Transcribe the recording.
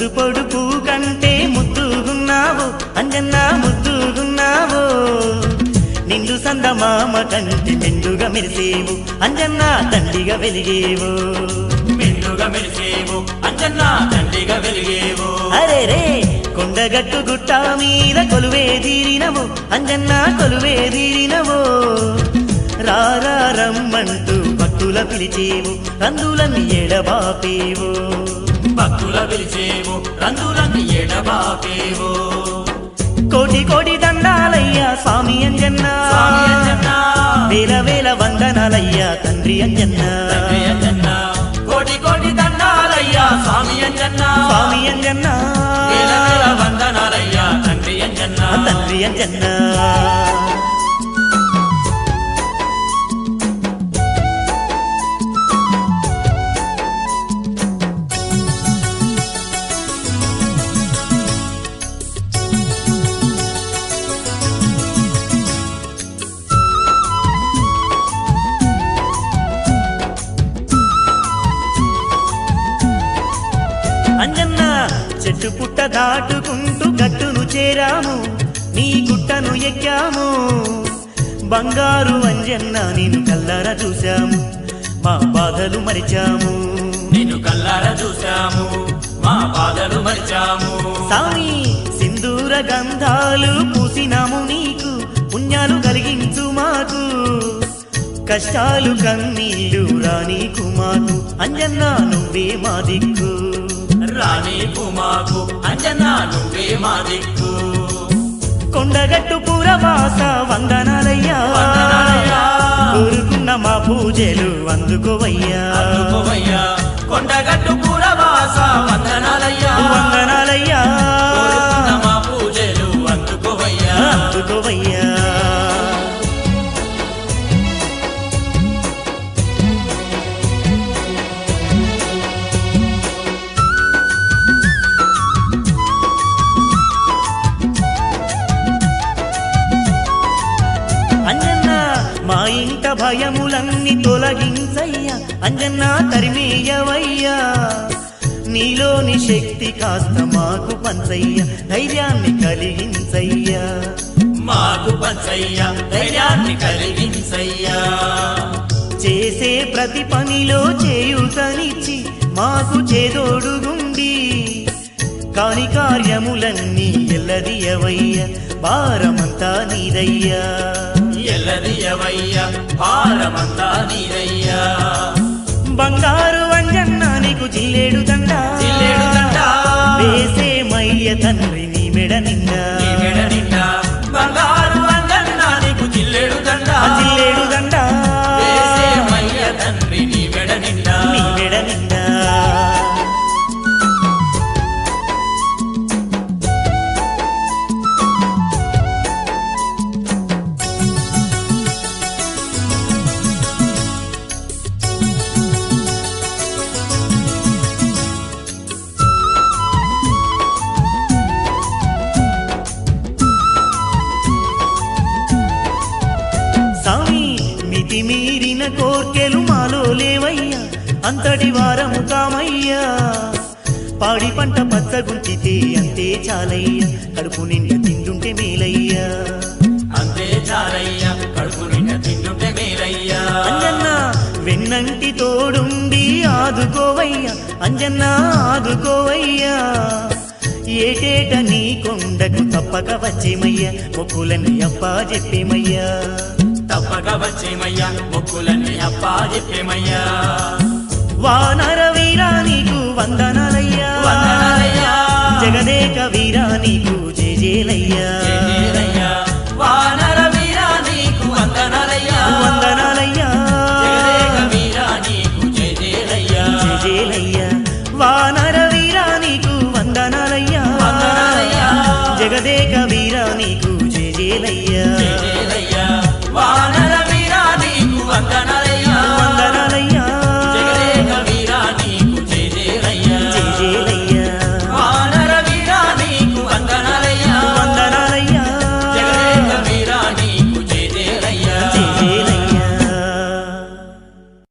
పొద్దు పొడుపు కంటే ముద్దుగున్నావు అంజన్న ముద్దుగున్నావు నిండు సందమామ కంటి మెండుగా మెరిసేవు అంజన్న తండ్రిగా వెలిగేవు మెండుగా మెరిసేవు అంజన్న తండ్రిగా వెలిగేవు అరే రే కొండగట్టు గుట్ట మీద కొలువే తీరినవు అంజన్న కొలువే తీరినవు రారా రమ్మంటూ భక్తుల పిలిచేవు రందులన్నీ ఎడబాపేవు భక్తుల పిలిచేవు రందులన్నీ ఎడబాపేవు కోటి కోటి దండాలయ్యా స్వామి అంజన్న స్వామి అంజన్న వేల వేల వందనాలయ్యా తండ్రి అంజన్న తండ్రి అంజన్న కోటి కోటి దండాలయ్యా స్వామి అంజన్న స్వామి అంజన్న వేల వేల వందనాలయ్యా తండ్రి అంజన్న తండ్రి అంజన్న అంజన్న చెట్టు పుట్ట దాటుకుంటూ గట్టును చేరాము నీ గుట్టను ఎక్కాము బంగారు అంజన్న నేను కల్లారా చూశాము మా బాధలు మరిచాము నిన్ను కల్లారా చూశాము మా బాధలు మరిచాము సామి సింధూర గంధాలు పూసినాము నీకు పుణ్యాలు కలిగించు మాకు కష్టాలు కన్నీళ్ళు రానీకు మాకు అంజన్న నువ్వే మా దిక్కు రాణి కుమాకు అంజన్న నువ్వే మా దిక్కు కొండగట్టు పురవాస వందనాలయ్యా వందనాలయ్యా. కోరుకున్న మా పూజలు అందుకోవయ్యా అందుకోవయ్యా కొండగట్టు పూరవాస వందనాలయ్యా వందనాలయ్యా కోరుకున్న మా పూజలు అందుకోవయ్యా అందుకోవయ్యా అంజన్న మా ఇంట భయములన్నీ తొలగించయ్యా అంజన్న తరిమేయవయ్యా నీలోని శక్తి కాస్త మాకు పంచయ్యా ధైర్యాన్ని కలిగించయ్యా మాకు పంచయ్యా ధైర్యాన్ని కలిగించయ్యా చేసే ప్రతి పనిలో చేయుతనిచ్చి మాకు చేదోడుగుండి కాని కార్యములన్నీ ఎల్లదియవయ్యా భారమంతా నీదయ్యా ఎల్లదియవయ్యా భారమంతా నీదయ్యా బంగారు అంజన్న నీకు జిల్లేడు దండ జిల్లేడు దండ. వేసే మయ్య తండ్రి నీ మెడ నిండా నీ మెడ నిండా బంగారు అంజన్న నీకు జిల్లేడు దండ ఆ జిల్లేడు దండ వేసే మయ్య తండ్రి నీ మెడ నిండా నీ మెడ నిండా స్వామి మితి మీరిన కోర్కెలు మాలో లేవయ్యా అంతటి వారము కామయ్యా పాడి పంట పచ్చగుంచితే అంతే చాలయ్యా కడుపు నిండా తిండుంటే మేలయ్యా అంతే చాలయ్యా కడుపు నిండా తింటుంటే మేలయ్యా అంజన్న వెన్నంటి తోడుండి ఆదుకోవయ్యా అంజన్న ఆదుకోవయ్యా ఏటేట నీ కొండకు తప్పక వచ్చేమయ్యా మొక్కులని అప్పా చెప్పేమయ్యా తప్పక వచ్చేమయ్యా మొక్కులన్నీ అప్పా చెప్పేమయ్యా వానర వీరా నీకు వందనాలయ్యా వందనాలయ్యా. జగదేక వీరా నీకు జేజేలయ్యా జయజయలయ్యా. వానర వీరా నీకు వందనాలయ్యా వందనాలయ్యా జగదేక వీరా నీకు జయజయలయ్యా. జేజేలయ్యా వానర వీరా నీకు వందనాలయ్యా వందనాలయ్యా. జగదేక వీరా నీకు జేజేలయ్యా జయ